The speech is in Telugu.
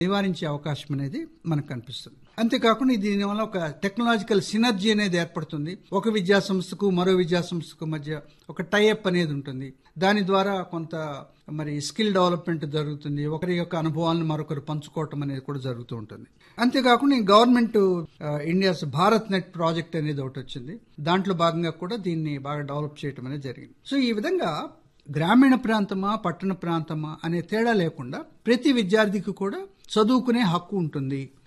నివారించే అవకాశం అనేది మనకు కనిపిస్తుంది అంతేకాకుండా దీనివల్ల ఒక టెక్నాలజికల్ సినర్జీ అనేది ఏర్పడుతుంది ఒక విద్యా సంస్థకు మరో విద్యా సంస్థకు మధ్య ఒక టైఅప్ అనేది ఉంటుంది దాని ద్వారా కొంత మరి స్కిల్ డెవలప్మెంట్ జరుగుతుంది ఒకరి యొక్క అనుభవాలను మరొకరు పంచుకోవటం అనేది కూడా జరుగుతూ ఉంటుంది అంతేకాకుండా ఈ government India's Bharat net project అనేది ఒకటి వచ్చింది దాంట్లో భాగంగా కూడా దీన్ని బాగా డెవలప్ చేయడం అనేది జరిగింది సో ఈ విధంగా గ్రామీణ ప్రాంతమా పట్టణ ప్రాంతమా అనే తేడా లేకుండా ప్రతి విద్యార్థికి కూడా చదువుకునే హక్కు ఉంటుంది